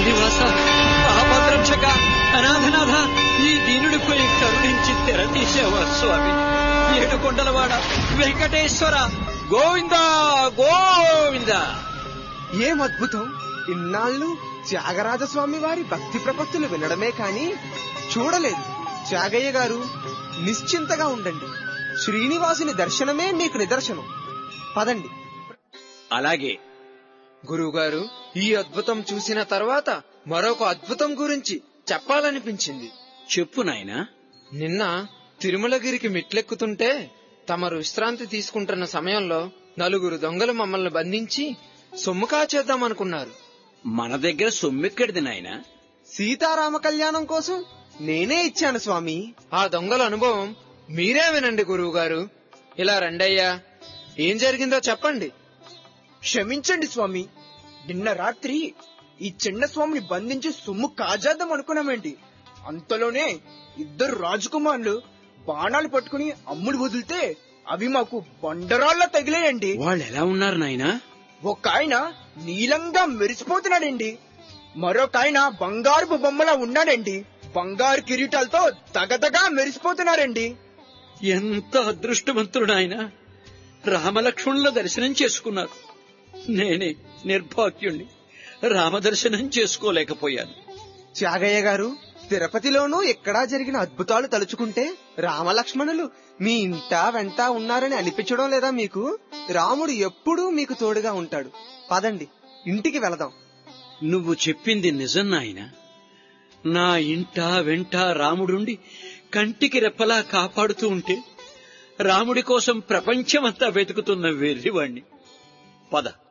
శ్రీనివాస ఆపద్రక్షక అనాథనాథ ఈ దీనుడిపై కరుణించి తెరతీసావా స్వామి ఏడుకొండలవాడ వెంకటేశ్వర గోవింద గోవింద ఏం అద్భుతం ఇన్నాళ్ళు త్యాగరాజస్వామి వారి భక్తి ప్రపత్తులు వినడమే కాని చూడలేదు త్యాగయ్య గారు నిశ్చింతగా ఉండండి శ్రీనివాసుని దర్శనమే మీకు నిదర్శనం పదండి అలాగే గురువుగారు ఈ అద్భుతం చూసిన తర్వాత మరొక అద్భుతం గురించి చెప్పాలనిపించింది చెప్పు నాయనా నిన్న తిరుమలగిరికి మెట్లెక్కుతుంటే తమరు విశ్రాంతి తీసుకుంటున్న సమయంలో నలుగురు దొంగలు మమ్మల్ని బంధించి సొమ్ము కాచేద్దామనుకున్నారు మన దగ్గర సొమ్మెక్కడిది నాయనా సీతారామ కళ్యాణం కోసం నేనే ఇచ్చాను స్వామి ఆ దొంగల అనుభవం మీరే వినండి గురువుగారు ఇలా రండయ్యా ఏం జరిగిందో చెప్పండి క్షమించండి స్వామి నిన్న రాత్రి ఈ చిన్న స్వామిని బంధించి సొమ్ము కాజేద్దాం అనుకున్నామేంటి అంతలోనే ఇద్దరు రాజకుమారులు బాణాలు పట్టుకుని అమ్ముడు వదిలితే అవి మాకు బండరాళ్ళ తగిలేయండి వాళ్ళు ఎలా ఉన్నారు నాయనా ఒక ఆయన నీలంగా మెరిసిపోతున్నాడండి మరొక ఆయన బంగారుపు బొమ్మలా ఉన్నాడండి బంగారు కిరీటాలతో దగదగా మెరిసిపోతున్నారండి ఎంత అదృష్టవంతుడు ఆయన రామలక్ష్మణుల దర్శనం చేసుకున్నారు నేనే నిర్భాగ్యుణ్ణి రామదర్శనం చేసుకోలేకపోయాను త్యాగయ్య గారు తిరుపతిలోనూ ఎక్కడా జరిగిన అద్భుతాలు తలుచుకుంటే రామలక్ష్మణులు మీ ఇంట వెంట ఉన్నారని అనిపించడం లేదా మీకు రాముడు ఎప్పుడూ మీకు తోడుగా ఉంటాడు పదండి ఇంటికి వెళదాం నువ్వు చెప్పింది నిజం నాయన నా ఇంట వెంట రాముడుండి కంటికి రెప్పలా కాపాడుతూ ఉంటే రాముడి కోసం ప్రపంచమంతా వెతుకుతున్న వెర్రివాణ్ణి పద